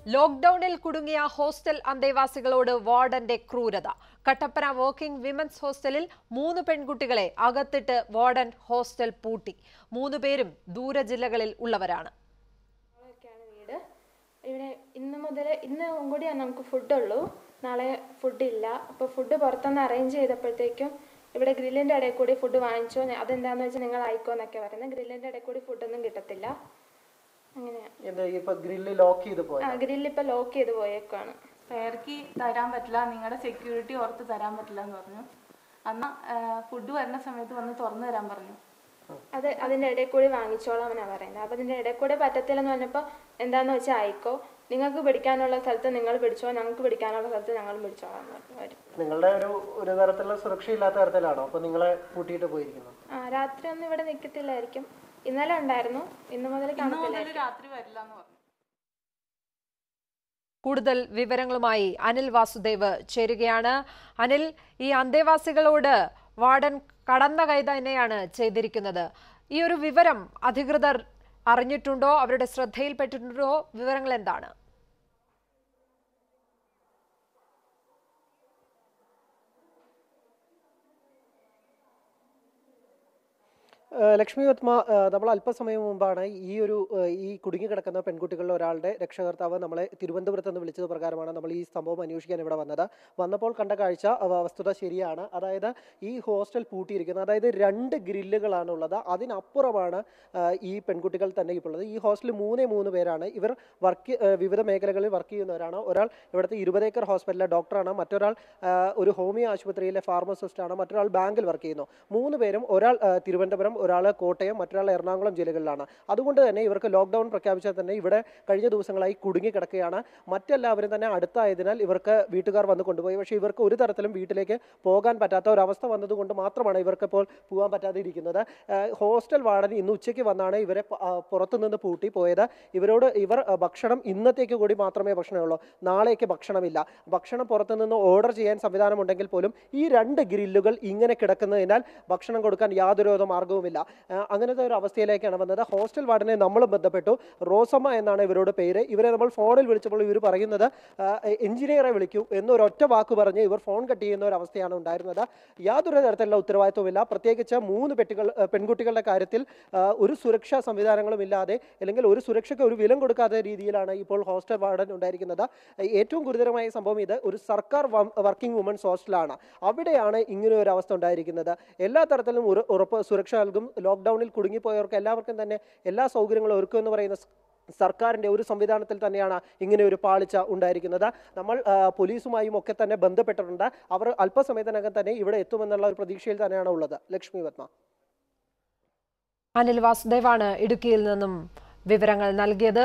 ലോക്ഡൌണിൽ കുടുങ്ങിയ ഹോസ്റ്റൽ അന്തേവാസികളോട് വാർഡന്റെ ക്രൂരത കട്ടപ്പന വർക്കിംഗ് വിമൻസ് ഹോസ്റ്റലിൽ മൂന്ന് പെൺകുട്ടികളെ അകത്തിട്ട് വാർഡൻ ഹോസ്റ്റൽ പൂട്ടി മൂന്ന് പേരും ദൂര ജില്ലകളിൽ ഉള്ളവരാണ് ഒക്കെയാണ് വീട് ഇവിടെ ഇന്ന് മുതൽ ഇന്ന് കൂടിയാണ് നമുക്ക് ഫുഡുള്ളൂ നാളെ ഫുഡ് ഇല്ല അപ്പോൾ ഫുഡ് പുറത്തുനിന്ന് അറേഞ്ച് ചെയ്തപ്പോഴത്തേക്കും ഇവിടെ ഗ്രില്ലിൻ്റെ ഇടയിൽ കൂടി ഫുഡ് വാങ്ങിച്ചോ ഞ- അതെന്താണെന്ന് വെച്ചാൽ നിങ്ങൾ അയക്കോ എന്നൊക്കെ പറയുന്നത് ഗ്രില്ലിൻ്റെ ഇടയിൽ കൂടി ഫുഡൊന്നും കിട്ടത്തില്ല അങ്ങനെയാണ് എന്താ ഇപ്പൊ ഗ്രില്ല് ലോക്ക് ചെയ്ത് പോയി ആ ഗ്രില്ല് ഇപ്പോൾ ലോക്ക് ചെയ്ത് പോയേക്കാണ് പേർക്ക് തരാൻ പറ്റില്ല നിങ്ങളുടെ സെക്യൂരിറ്റി ഓർത്ത് തരാൻ പറ്റില്ല എന്ന് പറഞ്ഞു അന്ന് ഫുഡ് വരുന്ന സമയത്ത് വന്ന് തുറന്നു തരാൻ പറഞ്ഞു അത് അതിൻ്റെ ഇടയിൽ കൂടി വാങ്ങിച്ചോളാം എന്നാണ് പറയുന്നത് അപ്പോൾ അതിൻ്റെ ഇടയിൽ കൂടി പറ്റത്തില്ലെന്ന് പറഞ്ഞപ്പോൾ എന്താണെന്ന് വെച്ചാൽ അയക്കോ നിങ്ങൾക്ക് പിടിക്കാനുള്ള സ്ഥലത്ത് നിങ്ങൾ പിടിച്ചോ ഞങ്ങൾക്ക് പിടിക്കാനുള്ള സ്ഥലത്ത് ഞങ്ങൾ പിടിച്ചോളാം എന്ന് പറഞ്ഞു അവർ നിങ്ങളുടെ ഒരു ഒരു തരത്തിലുള്ള സുരക്ഷയില്ലാത്ത തരത്തിലാണോ അപ്പൊ നിങ്ങളെ കൂട്ടിയിട്ട് പോയിരിക്കുന്നത് ആ രാത്രി ഒന്നും ഇവിടെ നിൽക്കത്തില്ലായിരിക്കും ഇന്നലെ ഉണ്ടായിരുന്നു ഇന്ന് മുതൽ ഇന്ന് കാണത്തില്ല മുതൽ രാത്രി വരില്ല എന്ന് പറഞ്ഞു കൂടുതൽ വിവരങ്ങളുമായി അനിൽ വാസുദേവ് ചേരുകയാണ് അനിൽ ഈ അന്തേവാസികളോട് വാർഡൻ കടന്ന കൈ തന്നെയാണ് ചെയ്തിരിക്കുന്നത് ഈ ഒരു വിവരം അധികൃതർ അറിഞ്ഞിട്ടുണ്ടോ അവരുടെ ശ്രദ്ധയിൽപ്പെട്ടിട്ടുണ്ടോ വിവരങ്ങൾ എന്താണ് ഏഹ് ലക്ഷ്മി പത്മ ഏഹ് നമ്മൾ അല്പസമയം മുമ്പാണ് ഈ ഒരു ഏഹ് ഈ കുടുങ്ങിക്കിടക്കുന്ന പെൺകുട്ടികളിൽ ഒരാളുടെ രക്ഷകർത്താവ് നമ്മളെ തിരുവനന്തപുരത്ത് നിന്ന് വിളിച്ചത് പ്രകാരമാണ് നമ്മൾ ഈ സംഭവം അന്വേഷിക്കാൻ ഇവിടെ വന്നത് വന്നപ്പോൾ കണ്ട കാഴ്ച അവ- വസ്തുത ശരിയാണ് അതായത് ഈ ഹോസ്റ്റൽ പൂട്ടിയിരിക്കുന്നത് അതായത് രണ്ട് ഗ്രില്ലുകളാണ് ഉള്ളത് അതിനപ്പുറമാണ് ഏഹ് ഈ പെൺകുട്ടികൾ തന്നെ ഇപ്പോൾ ഉള്ളത് ഈ ഹോസ്റ്റലിൽ മൂന്നേ മൂന്ന് പേരാണ് ഇവർ വർക്ക് വിവിധ മേഖലകളിൽ വർക്ക് ചെയ്യുന്നവരാണ് ഒരാൾ ഇവിടുത്തെ ഇരുപത് ഏക്കർ ഹോസ്പിറ്റലിലെ ഡോക്ടറാണ് മറ്റൊരാൾ ഏഹ് ഒരു ഹോമിയോ ആശുപത്രിയിലെ ഫാർമസിസ്റ്റാണ് മറ്റൊരാൾ ബാങ്കിൽ വർക്ക് ചെയ്യുന്നു മൂന്ന് പേരും ഒരാൾ ഏഹ് തിരുവനന്തപുരം ഒരാൾ കോട്ടയം മറ്റൊരാൾ എറണാകുളം ജില്ലകളിലാണ് അതുകൊണ്ട് തന്നെ ഇവർക്ക് ലോക്ക്ഡൌൺ പ്രഖ്യാപിച്ചാൽ തന്നെ ഇവിടെ കഴിഞ്ഞ ദിവസങ്ങളായി കുടുങ്ങിക്കിടക്കുകയാണ് മറ്റെല്ലാവരും തന്നെ അടുത്തായതിനാൽ ഇവർക്ക് വീട്ടുകാർ വന്ന് കൊണ്ടുപോയി പക്ഷേ ഇവർക്ക് ഒരു തരത്തിലും വീട്ടിലേക്ക് പോകാൻ പറ്റാത്ത ഒരവസ്ഥ വന്നതുകൊണ്ട് മാത്രമാണ് ഇവർക്ക് ഇപ്പോൾ പോകാൻ പറ്റാതെ ഇരിക്കുന്നത് ഏഹ് ഹോസ്റ്റൽ വാർഡൻ ഇന്ന് ഉച്ചയ്ക്ക് വന്നാണ് ഇവരെ പ- ആ, പുറത്തുനിന്ന് പൂട്ടി പോയത് ഇവരോട് ഇവർ ആ, ഭക്ഷണം ഇന്നത്തേക്ക് കൂടി മാത്രമേ ഭക്ഷണമുള്ളൂ നാളേക്ക് ഭക്ഷണമില്ല ഭക്ഷണം പുറത്തുനിന്ന് ഓർഡർ ചെയ്യാൻ സംവിധാനമുണ്ടെങ്കിൽ പോലും ഈ രണ്ട് ഗ്രില്ലുകൾ ഇങ്ങനെ കിടക്കുന്നതിനാൽ ഭക്ഷണം കൊടുക്കാൻ യാതൊരു വിധ മാർഗവുമില്ല ആ, അങ്ങനത്തെ ഒരു അവസ്ഥയിലേക്കാണ് വന്നത് ഹോസ്റ്റൽ വാർഡനെ നമ്മളും ബന്ധപ്പെട്ടു റോസമ്മ എന്നാണ് ഇവരുടെ പേര് ഇവരെ നമ്മൾ ഫോണിൽ വിളിച്ചപ്പോൾ ഇവർ പറയുന്നത് ആ, എഞ്ചിനീയറെ വിളിക്കൂ എന്നൊരൊറ്റ വാക്ക് പറഞ്ഞ് ഇവർ ഫോൺ കട്ട് ചെയ്യുന്ന ഒരു അവസ്ഥയാണ് ഉണ്ടായിരുന്നത് യാതൊരു തരത്തിലുള്ള ഉത്തരവാദിത്വമില്ല പ്രത്യേകിച്ച് മൂന്ന് പെട്ടികൾ ആ, പെൺകുട്ടികളുടെ കാര്യത്തിൽ ആ, ഒരു സുരക്ഷാ സംവിധാനങ്ങളും ഇല്ലാതെ അല്ലെങ്കിൽ ഒരു സുരക്ഷയ്ക്ക് ഒരു വിലം കൊടുക്കാത്ത രീതിയിലാണ് ഇപ്പോൾ ഹോസ്റ്റൽ വാർഡൻ ഉണ്ടായിരിക്കുന്നത് ഏറ്റവും ഗുരുതരമായ സംഭവം ഇത് ഒരു സർക്കാർ വർക്കിംഗ് വുമൻസ് ഹോസ്റ്റലാണ് അവിടെയാണ് ഇങ്ങനെ ഒരു അവസ്ഥ ഉണ്ടായിരിക്കുന്നത് എല്ലാ തരത്തിലും ഉറ- ഉറപ്പ് സുരക്ഷ നൽകും ലോക്ക്ഡൌണിൽ കുടുങ്ങിപ്പോയവർക്ക് എല്ലാവർക്കും തന്നെ എല്ലാ സൗകര്യങ്ങളും ഒരുക്കും എന്ന് പറയുന്ന സ് സർക്കാരിന്റെ ഒരു സംവിധാനത്തിൽ തന്നെയാണ് ഇങ്ങനെ ഒരു പാളിച്ച ഉണ്ടായിരിക്കുന്നത് നമ്മൾ ആ, പോലീസുമായും ഒക്കെ തന്നെ ബന്ധപ്പെട്ടിട്ടുണ്ട് അവർ അല്പസമയത്തിനകം തന്നെ ഇവിടെ എത്തുമെന്നുള്ള ഒരു പ്രതീക്ഷയിൽ തന്നെയാണ് ഉള്ളത് ലക്ഷ്മി പത്മ അനിൽ വാസുദേവാണ് ഇടുക്കിയിൽ നിന്നും വിവരങ്ങൾ നൽകിയത്